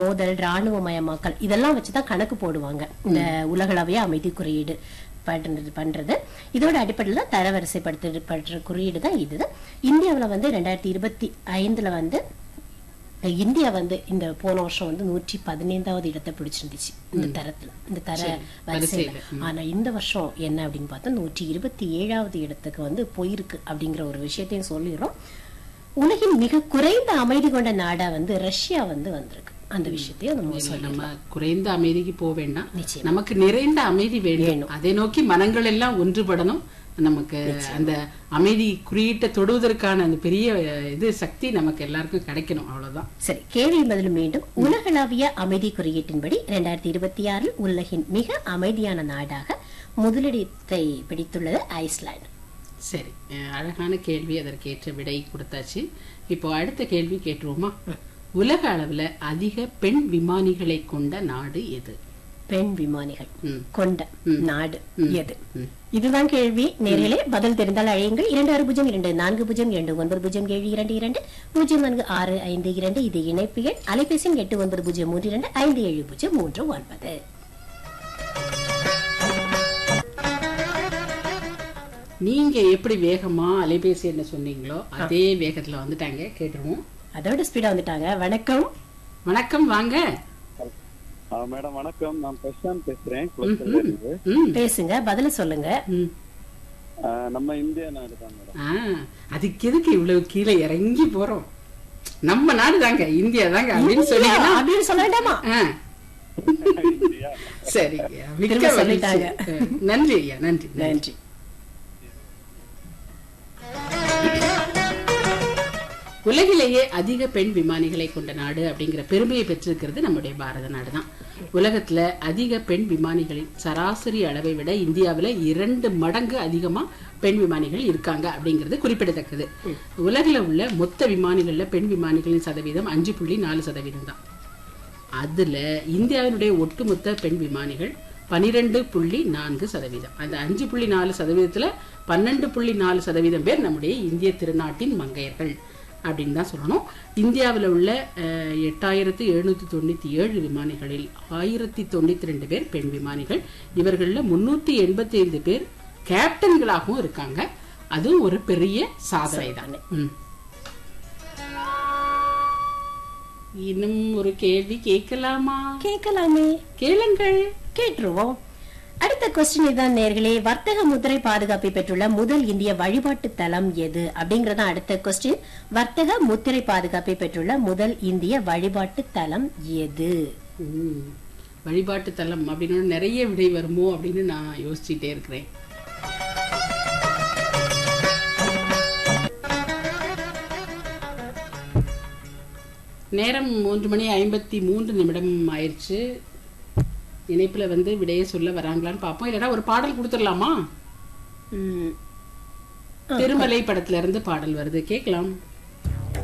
மோதல் ராணுவமயமாக்கல் இதெல்லாம் வச்சுதான் கணக்கு போடுவாங்க இந்த உலகளவிய அமைதி குறியீடு பண்றது பண்றது இதோட அடிப்படையில் தான் தரவரிசைப்படுத்தப்படுற குறியீடு தான் இதுதான் இந்தியாவுல வந்து ரெண்டாயிரத்தி இருபத்தி ஐந்துல வந்து இந்தியா வந்து இந்த போன வருஷம் வந்து நூற்றி பதினைந்தாவது இடத்தை பிடிச்சிருந்துச்சு இந்த தரத்துல இந்த தர வரிசையில ஆனா இந்த வருஷம் என்ன அப்படின்னு பார்த்தா நூற்றி இருபத்தி ஏழாவது இடத்துக்கு வந்து போயிருக்கு அப்படிங்கிற ஒரு விஷயத்தையும் சொல்லிடுறோம் உலகின் மிக குறைந்த அமைதி கொண்ட நாடா வந்து ரஷ்யா வந்து வந்திருக்கு அந்த விஷயத்தையும் நம்ம இல்ல, சொல்லலாம் நம்ம குறைந்த அமைதிக்கு போக வேண்டாம் நிச்சயம். நமக்கு நிறைந்த அமைதி வேண்டும் அதை நோக்கி மனங்கள் எல்லாம் ஒன்றுபடணும் நமக்கு அந்த அமைதி குறியீட்டை தொடுவதற்கான அந்த பெரிய அஹ், இது சக்தி நமக்கு எல்லாருக்கும் கிடைக்கணும் அவ்வளவுதான் சரி கேள்வி பதில் மீண்டும் உலகளாவிய அமைதி குறியீட்டின்படி இரண்டாயிரத்தி இருபத்தி ஆறில் உலகின் மிக அமைதியான நாடாக முதலிடத்தை பிடித்துள்ளது ஐஸ்லாந்து சரி அஹ், அழகான கேள்வி அதற்கேற்ற விடை கொடுத்தாச்சு இப்போ அடுத்த கேள்வி கேட்டுருவோமா உலக அளவுல அதிக பெண் விமானிகளை கொண்ட நாடு எது பெண் விமானிகள் ம். கொண்ட நாடு எது இதுதான் கேள்வி நேரிலே பதில் தெரிந்தால் அழையுங்கள் இரண்டு ஆறு பூஜ்ஜியம் இரண்டு நான்கு பூஜ்ஜியம் இரண்டு ஒன்பது பூஜ்ஜியம் ஏழு இரண்டு இரண்டு பூஜ்ஜியம் நான்கு ஆறு ஐந்து இரண்டு இது இணைப்பு எண் அலைபேசி எண் எட்டு ஒன்பது பூஜ்ஜியம் மூன்று இரண்டு ஐந்து ஏழு பூஜ்ஜியம் மூன்று ஒன்பது நீங்க எப்படி வேகமா அலைபேசி என்ன சொன்னீங்களோ அதே வேகத்துல வந்துட்டாங்க கேட்டுருவோம் அதோட ஸ்பீடா வந்துட்டாங்க வணக்கம் வணக்கம் வாங்க ஆ, மேடம் வணக்கம் நான் பிரசாந்த் பேசுறேன் குளச்சல்ல இருந்து. ம் பேசுங்க பதில சொல்லுங்க ம் ஆ, நம்ம இந்தியா நாடு தான் மேடம் ஆ, அதுக்கு எதுக்கு இவ்வளவு கீழே இறங்கி போறோம் நம்ம நாடு தாங்க இந்தியா தாங்க அப்படின்னு சொன்னீங்கன்னா அப்படின்னு சொல்ல வேண்டாமா ஆ, இந்தியா சரி ஐயா. மிக்க திரும்ப மகிழ்ச்சி. சொல்லிட்டாங்க. ஆ, நன்றி ஐயா நன்றி நன்றி நன்றி உலகிலேயே அதிக பெண் விமானிகளை கொண்ட நாடு அப்படிங்கிற பெருமையை பெற்றிருக்கிறது நம்முடைய பாரத நாடு தான் உலகத்துல அதிக பெண் விமானிகளின் சராசரி அளவை விட இந்தியாவுல இரண்டு மடங்கு அதிகமா பெண் விமானிகள் இருக்காங்க அப்படிங்கிறது குறிப்பிடத்தக்கது உலகில உள்ள மொத்த விமானிகள்ல பெண் விமானிகளின் சதவீதம் அஞ்சு புள்ளி நாலு சதவீதம் தான் அதுல இந்தியாவினுடைய ஒட்டுமொத்த பெண் விமானிகள் பனிரெண்டு புள்ளி நான்கு சதவீதம் அந்த அஞ்சு புள்ளி நாலு சதவீதத்துல பன்னெண்டு புள்ளி நாலு சதவீதம் பேர் நம்முடைய இந்திய திருநாட்டின் மங்கையர்கள் அப்படின்னு தான் சொல்லணும் இந்தியாவில் உள்ள அஹ், எட்டாயிரத்து எழுநூத்தி தொண்ணூத்தி ஏழு விமானிகளில் ஆயிரத்தி தொண்ணூத்தி ரெண்டு பேர் பெண் விமானிகள் இவர்களில் முன்னூத்தி எண்பத்தி ஐந்து பேர் கேப்டன்களாகவும் இருக்காங்க அதுவும் ஒரு பெரிய சாதனை தான் ம். இன்னும் ஒரு கேள்வி கேட்கலாமா கேட்கலாமே கேளுங்கள் கேட்டுருவோம் அடுத்த கொஸ்டின் இதான் நேர்களே வர்த்தக முத்திரை பாதுகாப்பை பெற்றுள்ள முதல் இந்திய வழிபாட்டு தலம் எது அப்படிங்கறத அடுத்த கொஸ்டின் வர்த்தக முத்திரை பாதுகாப்பை பெற்றுள்ள முதல் இந்திய வழிபாட்டு தலம் எது ம். வழிபாட்டு தலம் அப்படின்னு நிறைய விடை வருமோ அப்படின்னு நான் யோசிச்சுட்டே இருக்கிறேன் நேரம் மூன்று மணி ஐம்பத்தி மூன்று நிமிடம் ஆயிடுச்சு இணைப்புல வந்து விடையை சொல்ல வராங்களான்னு பார்ப்போம் இல்லைன்னா ஒரு பாடல் கொடுத்துடலாமா ம், திருமலை படத்துல இருந்து பாடல் வருது கேட்கலாம்